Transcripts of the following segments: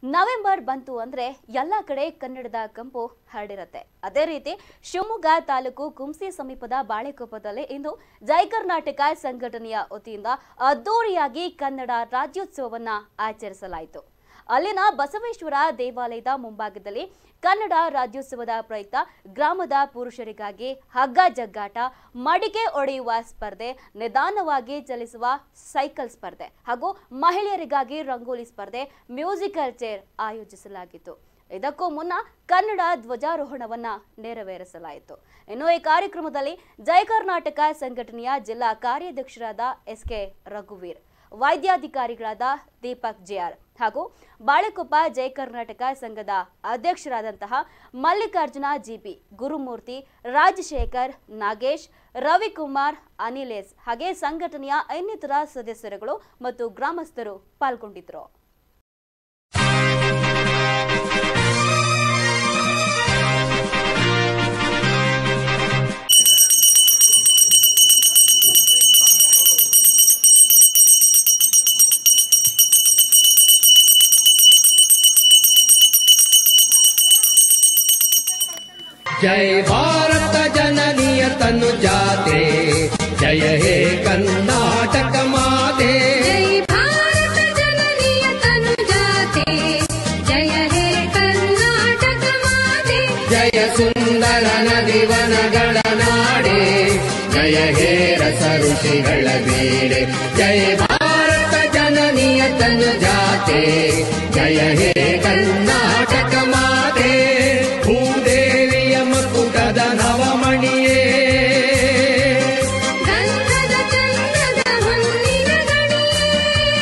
November ಬಂತು ಅಂದ್ರೆ ಎಲ್ಲ ಕಡೆ ಕನ್ನಡದ ಕಂಪು ಹರಡಿರತ್ತೆ ಅದೇ ರೀತಿ ಶಿವಮೊಗ್ಗ ತಾಲೂಕು ಕುಂಸಿ ಸಮೀಪದ ಬಾಳೆಕೊಪ್ಪದಲ್ಲಿ ಇಂದು ಜೈ ಕರ್ನಾಟಕ ಸಂಘಟನೆಯ ವತಿಯಿಂದ ಅದ್ದೂರಿಯಾಗಿ ಕನ್ನಡ ರಾಜ್ಯೋತ್ಸವವನ್ನ ಆಚರಿಸಲಾಯಿತು ಅಲ್ಲಿನ ಬಸವೇಶ್ವರ ದೇವಾಲಯದ ಮುಂಭಾಗದಲ್ಲಿ ಕನ್ನಡ ರಾಜ್ಯೋತ್ಸವದ ಪ್ರಯುಕ್ತ ಗ್ರಾಮದ ಪುರುಷರಿಗಾಗಿ ಹಗ್ಗ ಜಗ್ಗಾಟ ಮಡಿಕೆ ಒಡೆಯುವ ಸ್ಪರ್ಧೆ ನಿಧಾನವಾಗಿ ಚಲಿಸುವ ಸೈಕಲ್ ಸ್ಪರ್ಧೆ ಹಾಗೂ ಮಹಿಳೆಯರಿಗಾಗಿ ರಂಗೋಲಿ ಸ್ಪರ್ಧೆ ಮ್ಯೂಸಿಕಲ್ ಚೇರ್ ಆಯೋಜಿಸಲಾಗಿತ್ತು ಇದಕ್ಕೂ ಮುನ್ನ ಕನ್ನಡ ಧ್ವಜಾರೋಹಣವನ್ನ ನೆರವೇರಿಸಲಾಯಿತು ಇನ್ನು ಈ ಕಾರ್ಯಕ್ರಮದಲ್ಲಿ ಜಯ ಕರ್ನಾಟಕ ಸಂಘಟನೆಯ ಜಿಲ್ಲಾ ಕಾರ್ಯಾಧ್ಯಕ್ಷರಾದ ಎಸ್ ಕೆ ರಘುವೀರ್ ವೈದ್ಯಾಧಿಕಾರಿಗಳಾದ ದೀಪಕ್ ಜೆಆರ್ ಹಾಗೂ ಬಾಳೆಕೊಪ್ಪ ಜಯ ಕರ್ನಾಟಕ ಸಂಘದ ಅಧ್ಯಕ್ಷರಾದಂತಹ ಮಲ್ಲಿಕಾರ್ಜುನ ಜಿಪಿ ಗುರುಮೂರ್ತಿ ರಾಜಶೇಖರ್ ನಾಗೇಶ್ ರವಿಕುಮಾರ್ ಅನಿಲೇಶ್ ಹಾಗೆ ಸಂಘಟನೆಯ ಇನ್ನಿತರ ಸದಸ್ಯರುಗಳು ಮತ್ತು ಗ್ರಾಮಸ್ಥರು ಪಾಲ್ಗೊಂಡಿದ್ದರು जय भारत जननीय तनु जाते जय हे कर्नाटक माते जय भारत जननीय तनु जाते जय हे कर्नाटक माते जय ಸುಂದರ ನದಿವನಗಳ ನಾಡೆ ಜಯ ಹೇ ರಸ ಋಷಿಗಳ ಬೀಡೆ ಜಯ ಭಾರತ ಜನನಿಯ ತನು ಜಾತೆ ಜಯ ಹೇ ಕರ್ನಾಟಕ ಮಾತೆ ಭೂದೇವಿಯ ಮಕುಟದ ನವಮಣಿಯೇ ಗಂಧದ ಚಂದದ ಹೊನ್ನಿನ ಗಣಿಯೇ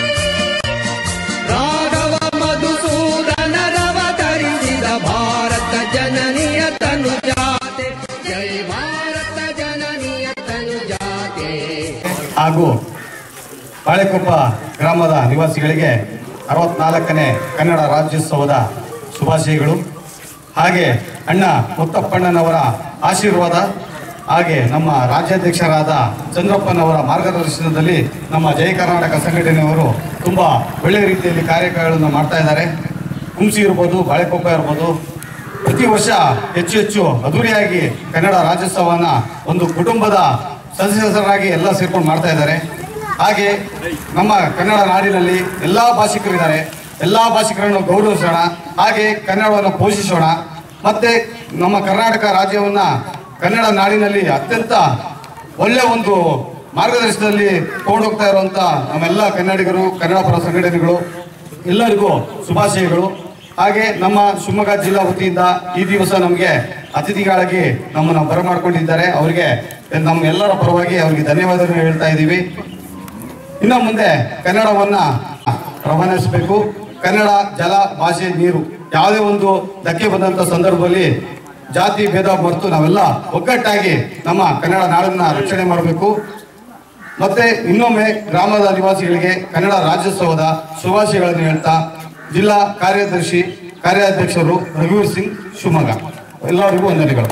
ರಾಘವ ಮಧುಸೂದನರವತರಿಸಿದ ಭಾರತ ಜನನಿಯ ತನು ಜಾತೆ ಜಯ ಭಾರತ ಜನನಿಯ ತನು ಜಾತೆ ಹಾಗೂ ಬಾಳೆಕೊಪ್ಪ ಗ್ರಾಮದ ನಿವಾಸಿಗಳಿಗೆ ಅರವತ್ನಾಲ್ಕನೇ ಕನ್ನಡ ರಾಜ್ಯೋತ್ಸವದ ಶುಭಾಶಯಗಳು ಹಾಗೆ ಅಣ್ಣ ಮುತ್ತಪ್ಪಣ್ಣನವರ ಆಶೀರ್ವಾದ ಹಾಗೆ ನಮ್ಮ ರಾಜ್ಯಾಧ್ಯಕ್ಷರಾದ ಚಂದ್ರಪ್ಪನವರ ಮಾರ್ಗದರ್ಶನದಲ್ಲಿ ನಮ್ಮ ಜಯ ಕರ್ನಾಟಕ ಸಂಘಟನೆಯವರು ತುಂಬ ಒಳ್ಳೆಯ ರೀತಿಯಲ್ಲಿ ಕಾರ್ಯಕ್ರಮಗಳನ್ನು ಮಾಡ್ತಾ ಇದ್ದಾರೆ ಹುಂಸಿ ಇರ್ಬೋದು ಬಾಳೆಕೊಪ್ಪ ಇರ್ಬೋದು ಪ್ರತಿ ವರ್ಷ ಹೆಚ್ಚು ಹೆಚ್ಚು ಅದ್ದೂರಿಯಾಗಿ ಕನ್ನಡ ರಾಜ್ಯೋತ್ಸವನ ಒಂದು ಕುಟುಂಬದ ಸದಸ್ಯರಾಗಿ ಎಲ್ಲ ಸೇರ್ಕೊಂಡು ಮಾಡ್ತಾ ಇದ್ದಾರೆ ಹಾಗೆ ನಮ್ಮ ಕನ್ನಡ ನಾಡಿನಲ್ಲಿ ಎಲ್ಲ ಭಾಷಿಕರಿದ್ದಾರೆ ಎಲ್ಲ ಭಾಷಿಕರನ್ನು ಗೌರವಿಸೋಣ ಹಾಗೆ ಕನ್ನಡವನ್ನು ಪೋಷಿಸೋಣ ಮತ್ತೆ ನಮ್ಮ ಕರ್ನಾಟಕ ರಾಜ್ಯವನ್ನ ಕನ್ನಡ ನಾಡಿನಲ್ಲಿ ಅತ್ಯಂತ ಒಳ್ಳೆಯ ಒಂದು ಮಾರ್ಗದರ್ಶನದಲ್ಲಿ ತಗೊಂಡೋಗ್ತಾ ಇರುವಂತ ನಮ್ಮೆಲ್ಲ ಕನ್ನಡಿಗರು ಕನ್ನಡ ಪರ ಸಂಘಟನೆಗಳು ಎಲ್ಲರಿಗೂ ಶುಭಾಶಯಗಳು ಹಾಗೆ ನಮ್ಮ ಶಿವಮೊಗ್ಗ ಜಿಲ್ಲಾ ವತಿಯಿಂದ ಈ ದಿವಸ ನಮಗೆ ಅತಿಥಿಗಳಾಗಿ ನಮ್ಮನ್ನು ಬರಮಾಡ್ಕೊಂಡಿದ್ದಾರೆ ಅವರಿಗೆ ನಮ್ಮ ಎಲ್ಲರ ಪರವಾಗಿ ಅವರಿಗೆ ಧನ್ಯವಾದಗಳನ್ನು ಹೇಳ್ತಾ ಇದ್ದೀವಿ ಇನ್ನು ಮುಂದೆ ಕನ್ನಡವನ್ನ ರವಾನಿಸಬೇಕು ಕನ್ನಡ ಜಲ ಭಾಷೆ ನೀರು ಯಾವುದೇ ಒಂದು ಧಕ್ಕೆ ಬಂದಂತ ಸಂದರ್ಭದಲ್ಲಿ ಜಾತಿ ಭೇದ ಮರೆತು ನಾವೆಲ್ಲ ಒಗ್ಗಟ್ಟಾಗಿ ನಮ್ಮ ಕನ್ನಡ ನಾಡನ್ನ ರಕ್ಷಣೆ ಮಾಡಬೇಕು ಮತ್ತೆ ಇನ್ನೊಮ್ಮೆ ಗ್ರಾಮದ ನಿವಾಸಿಗಳಿಗೆ ಕನ್ನಡ ರಾಜ್ಯೋತ್ಸವದ ಶುಭಾಶಯಗಳನ್ನು ಹೇಳ್ತಾ ಜಿಲ್ಲಾ ಕಾರ್ಯದರ್ಶಿ ಕಾರ್ಯಾಧ್ಯಕ್ಷರು ರಘುವೀರ್ ಸಿಂಗ್ ಶಿವಮೊಗ್ಗ ಎಲ್ಲರಿಗೂ ವಂದನೆಗಳು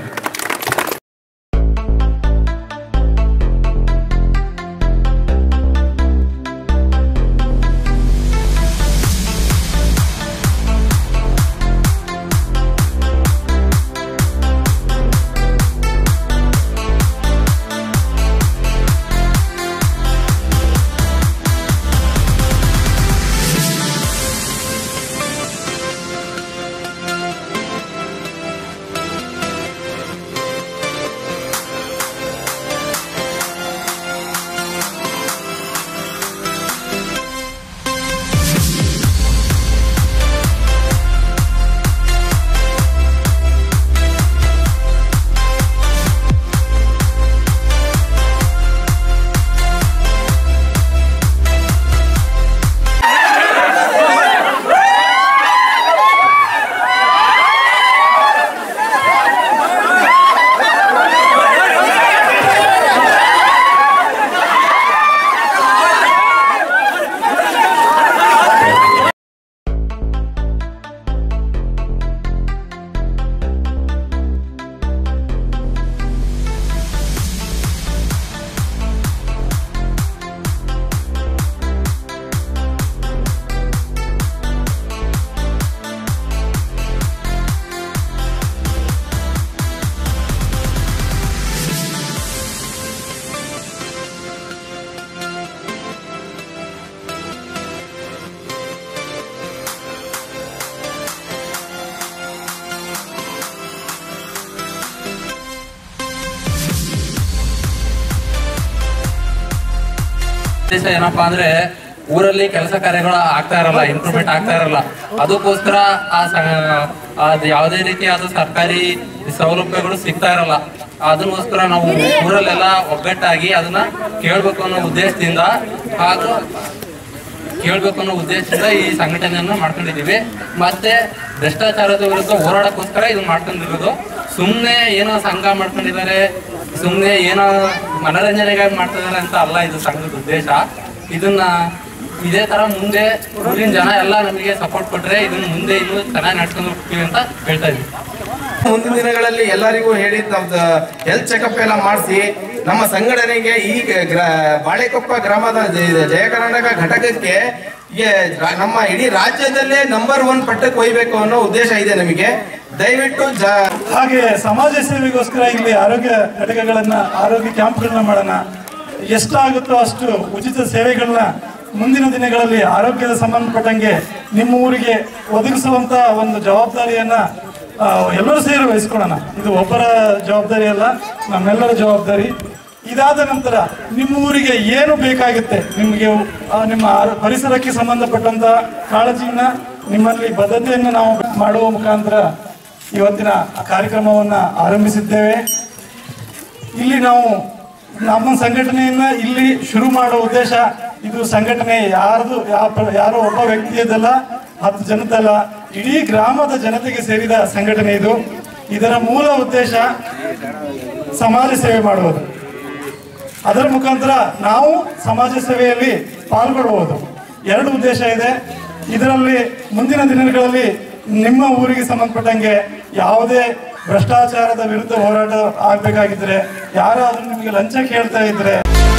ಉದ್ದೇಶ ಏನಪ್ಪಾ ಅಂದ್ರೆ ಊರಲ್ಲಿ ಕೆಲಸ ಕಾರ್ಯಗಳು ಆಗ್ತಾ ಇರಲ್ಲ ಇಂಪ್ರೂವ್ಮೆಂಟ್ ಆಗ್ತಾ ಇರಲ್ಲ ಅದಕ್ಕೋಸ್ಕರ ಆ ಸ- ಅದ್ ಯಾವುದೇ ರೀತಿಯಾದ ಸರ್ಕಾರಿ ಸೌಲಭ್ಯಗಳು ಸಿಗ್ತಾ ಇರಲ್ಲ ಅದಕ್ಕೋಸ್ಕರ ನಾವು ಊರಲ್ಲೆಲ್ಲ ಒಗ್ಗಟ್ಟಾಗಿ ಅದನ್ನ ಕೇಳ್ಬೇಕು ಅನ್ನೋ ಉದ್ದೇಶದಿಂದ ಹಾಗೂ ಕೇಳ್ಬೇಕು ಅನ್ನೋ ಉದ್ದೇಶದಿಂದ ಈ ಸಂಘಟನೆಯನ್ನ ಮಾಡ್ಕೊಂಡಿದೀವಿ ಮತ್ತೆ ಭ್ರಷ್ಟಾಚಾರದ ವಿರುದ್ಧ ಹೋರಾಡಕ್ಕೋಸ್ಕರ ಇದನ್ನ ಮಾಡ್ಕೊಂಡಿರೋದು ಸುಮ್ಮನೆ ಏನೋ ಸಂಘ ಮಾಡ್ಕೊಂಡಿದ್ದಾರೆ ಸುಮ್ಮನೆ ಏನೋ ಮನೋರಂಜನೆಗಾಗಿ ಮಾಡ್ತಿದ್ದಾರೆ ಅಂತ ಅಲ್ಲ ಇದು ಸಂಘದ ಉದ್ದೇಶ ಇದನ್ನ ಇದೇ ತರ ಮುಂದೆ ಊರಿನ ಜನ ಎಲ್ಲ ನಮಗೆ ಸಪೋರ್ಟ್ ಕೊಟ್ರೆ ಇದನ್ನ ಮುಂದೆ ಇನ್ನೂ ಚೆನ್ನಾಗಿ ನಡ್ಸ್ಕೊಂಡು ಹೋಗ್ತೀವಿ ಅಂತ ಹೇಳ್ತಾ ಇದ್ವಿ ಮುಂದಿನ ದಿನಗಳಲ್ಲಿ ಎಲ್ಲರಿಗೂ ಹೇಳಿ ನಮ್ದು ಹೆಲ್ತ್ ಚೆಕಪ್ ಎಲ್ಲ ಮಾಡಿಸಿ ನಮ್ಮ ಸಂಘಟನೆಗೆ ಈ ಗ್ರ- ಬಾಳೆಕೊಪ್ಪ ಗ್ರಾಮದ ಜ- ಜಯ ಕರ್ನಾಟಕ ಘಟಕಕ್ಕೆ ಈ ರಾ- ನಮ್ಮ ಇಡೀ ರಾಜ್ಯದಲ್ಲೇ ನಂಬರ್ ಒನ್ ಪಟ್ಟಕ್ಕೆ ಒಯ್ಬೇಕು ಅನ್ನೋ ಉದ್ದೇಶ ಇದೆ ನಮಗೆ ದಯವಿಟ್ಟು ಜ ಹಾಗೆ ಸಮಾಜ ಸೇವೆಗೋಸ್ಕರ ಇಲ್ಲಿ ಆರೋಗ್ಯ ಘಟಕಗಳನ್ನ ಆರೋಗ್ಯ ಕ್ಯಾಂಪ್ಗಳನ್ನ ಮಾಡೋಣ ಎಷ್ಟಾಗುತ್ತೋ ಅಷ್ಟು ಉಚಿತ ಸೇವೆಗಳನ್ನ ಮುಂದಿನ ದಿನಗಳಲ್ಲಿ ಆರೋಗ್ಯದ ಸಂಬಂಧಪಟ್ಟಂಗೆ ನಿಮ್ಮ ಊರಿಗೆ ಒದಗಿಸುವಂತ ಒಂದು ಜವಾಬ್ದಾರಿಯನ್ನ ಆ, ಎಲ್ಲರೂ ಸೇರಿ ವಹಿಸ್ಕೊಳ್ಳೋಣ ಇದು ಒಬ್ಬರ ಜವಾಬ್ದಾರಿ ಅಲ್ಲ ನಮ್ಮೆಲ್ಲರ ಜವಾಬ್ದಾರಿ ಇದಾದ ನಂತರ ನಿಮ್ಮ ಊರಿಗೆ ಏನು ಬೇಕಾಗುತ್ತೆ ನಿಮಗೆ ಆ, ನಿಮ್ಮ ಆರೋ- ಪರಿಸರಕ್ಕೆ ಸಂಬಂಧಪಟ್ಟಂತ ಕಾಳಜಿಯನ್ನ ನಿಮ್ಮಲ್ಲಿ ಬದ್ಧತೆಯನ್ನು ನಾವು ಮಾಡುವ ಮುಖಾಂತರ ಇವತ್ತಿನ ಕಾರ್ಯಕ್ರಮವನ್ನ ಆರಂಭಿಸಿದ್ದೇವೆ ಇಲ್ಲಿ ನಾವು ನಮ್ಮ ಸಂಘಟನೆಯನ್ನ ಇಲ್ಲಿ ಶುರು ಮಾಡುವ ಉದ್ದೇಶ ಇದು ಸಂಘಟನೆ ಯಾರ್ದು ಯಾವ- ಯಾರೋ ಒಬ್ಬ ವ್ಯಕ್ತಿಯದಲ್ಲ ಹತ್ತು ಜನದಲ್ಲ ಇಡೀ ಗ್ರಾಮದ ಜನತೆಗೆ ಸೇರಿದ ಸಂಘಟನೆ ಇದು ಇದರ ಮೂಲ ಉದ್ದೇಶ ಸಮಾಜ ಸೇವೆ ಮಾಡುವುದು ಅದರ ಮುಖಾಂತರ ನಾವು ಸಮಾಜ ಸೇವೆಯಲ್ಲಿ ಪಾಲ್ಗೊಳ್ಳುವುದು ಎರಡು ಉದ್ದೇಶ ಇದೆ ಇದರಲ್ಲಿ ಮುಂದಿನ ದಿನಗಳಲ್ಲಿ ನಿಮ್ಮ ಊರಿಗೆ ಸಂಬಂಧಪಟ್ಟಂಗೆ ಯಾವುದೇ ಭ್ರಷ್ಟಾಚಾರದ ವಿರುದ್ಧ ಹೋರಾಟ ಆಗ್ಬೇಕಾಗಿದ್ರೆ ಯಾರಾದ್ರೂ ನಿಮಗೆ ಲಂಚ ಕೇಳ್ತಾ ಇದ್ರೆ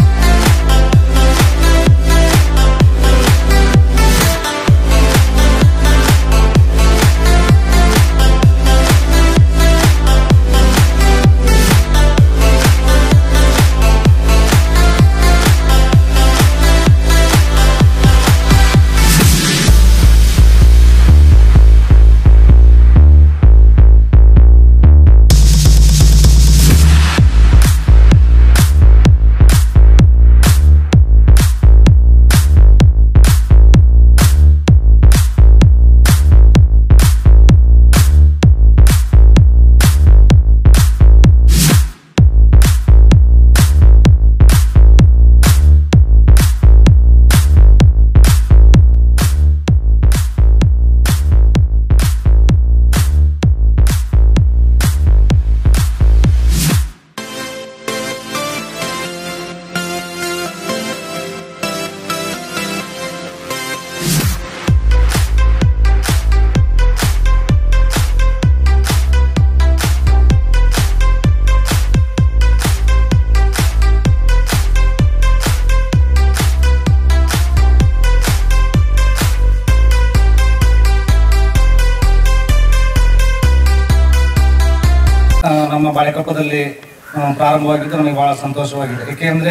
ಆ, ನಮ್ಮ ಬಾಳೆಕೊಪ್ಪದಲ್ಲಿ ಆ, ಪ್ರಾರಂಭವಾಗಿದ್ದು ನನಗೆ ಬಹಳ ಸಂತೋಷವಾಗಿದೆ ಏಕೆಂದರೆ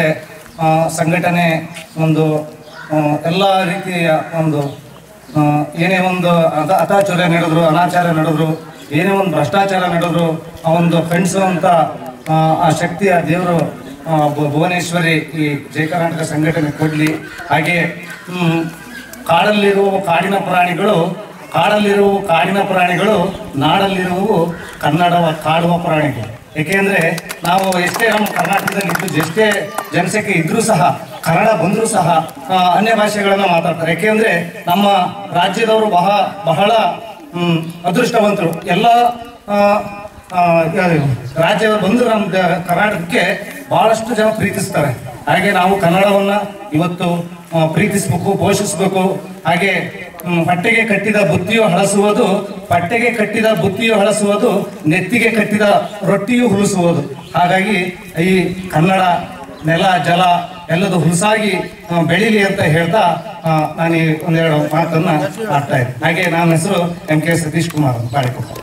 ಸಂಘಟನೆ ಒಂದು ಆ, ಎಲ್ಲ ರೀತಿಯ ಒಂದು ಆ, ಏನೇ ಒಂದು ಅತ ಅತಾಚುರ್ಯ ನಡೆದ್ರು ಅನಾಚಾರ ನಡೆದ್ರು ಏನೇ ಒಂದು ಭ್ರಷ್ಟಾಚಾರ ನಡೆದ್ರು ಆ ಒಂದು ಖಂಡಿಸುವಂಥ ಆ, ಆ ಶಕ್ತಿಯ ದೇವರು ಆ, ಭು- ಭುವನೇಶ್ವರಿ ಈ ಜಯ ಕರ್ನಾಟಕ ಸಂಘಟನೆ ಕೊಡಲಿ ಹಾಗೆ ಹ್ಮ್, ಕಾಡಲ್ಲಿರುವ ಕಾಡಿನ ಪ್ರಾಣಿಗಳು ಕಾಡಲ್ಲಿರುವ ಕಾಡಿನ ಪ್ರಾಣಿಗಳು ನಾಡಲ್ಲಿರುವವು ಕನ್ನಡವ ಕಾಡುವ ಪ್ರಾಣಿಗಳು ಏಕೆಂದರೆ ನಾವು ಎಷ್ಟೇ ನಮ್ಮ ಕರ್ನಾಟಕದಲ್ಲಿ ಇದ್ದು ಎಷ್ಟೇ ಜನಸಂಖ್ಯೆ ಇದ್ರೂ ಸಹ ಕನ್ನಡ ಬಂದರೂ ಸಹ ಆ, ಅನ್ಯ ಭಾಷೆಗಳನ್ನು ಮಾತಾಡ್ತಾರೆ ಏಕೆಂದರೆ ನಮ್ಮ ರಾಜ್ಯದವರು ಬಹ ಬಹಳ ಹ್ಮ್, ಅದೃಷ್ಟವಂತರು ಎಲ್ಲ ಆ, ಆ, ರಾಜ್ಯದವರು ಬಂದು ನಮ್ಮ ದ- ಕರ್ನಾಟಕಕ್ಕೆ ಬಹಳಷ್ಟು ಜನ ಪ್ರೀತಿಸ್ತಾರೆ ಹಾಗೆ ನಾವು ಕನ್ನಡವನ್ನ ಇವತ್ತು ಆ, ಪ್ರೀತಿಸ್ಬೇಕು ಪೋಷಿಸ್ಬೇಕು ಹಾಗೆ ಹ್ಮ್, ಹೊಟ್ಟೆಗೆ ಕಟ್ಟಿದ ಬುತ್ತಿಯು ಹಳಸುವುದು ಪಟ್ಟೆಗೆ ಕಟ್ಟಿದ ಬುತ್ತಿಯು ಹಳಸುವುದು ನೆತ್ತಿಗೆ ಕಟ್ಟಿದ ರೊಟ್ಟಿಯು ಹುಲಿಸುವುದು ಹಾಗಾಗಿ ಈ ಕನ್ನಡ ನೆಲ ಜಲ ಎಲ್ಲದು ಹುಲಸಾಗಿ ಆ, ಬೆಳೀಲಿ ಅಂತ ಹೇಳ್ತಾ ಆ, ನಾನು ಈ ಒಂದೆರಡು ಮಾತನ್ನ ಆಡ್ತಾ ಇದ್ದೆ ಹಾಗೆ ನನ್ನ ಹೆಸರು ಎಂ ಕೆ ಸತೀಶ್ ಕುಮಾರ್ ಬಾಳೆಕೊಪ್ಪ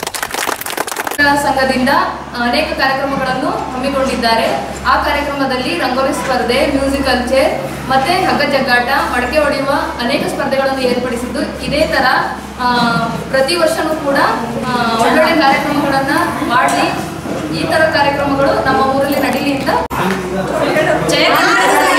ಸಂಘದಿಂದ ಅನೇಕ ಕಾರ್ಯಕ್ರಮಗಳನ್ನು ಹಮ್ಮಿಕೊಂಡಿದ್ದಾರೆ ಆ ಕಾರ್ಯಕ್ರಮದಲ್ಲಿ ರಂಗೋಲಿ ಸ್ಪರ್ಧೆ ಮ್ಯೂಸಿಕಲ್ ಚೇರ್ ಮತ್ತೆ ಹಗ್ಗ ಜಗ್ಗಾಟ ಮಡಕೆ ಹೊಡೆಯುವ ಅನೇಕ ಸ್ಪರ್ಧೆಗಳನ್ನು ಏರ್ಪಡಿಸಿದ್ದು ಇದೇ ತರ ಆ, ಪ್ರತಿ ವರ್ಷನೂ ಕೂಡ ಆ, ಒಳ್ಳೊಳ್ಳೆ ಕಾರ್ಯಕ್ರಮಗಳನ್ನ ಮಾಡಲಿ ಈ ತರ ಕಾರ್ಯಕ್ರಮಗಳು ನಮ್ಮ ಊರಲ್ಲಿ ನಡೀಲಿ ಅಂತ ಜಯ ಕರ್ನಾಟಕ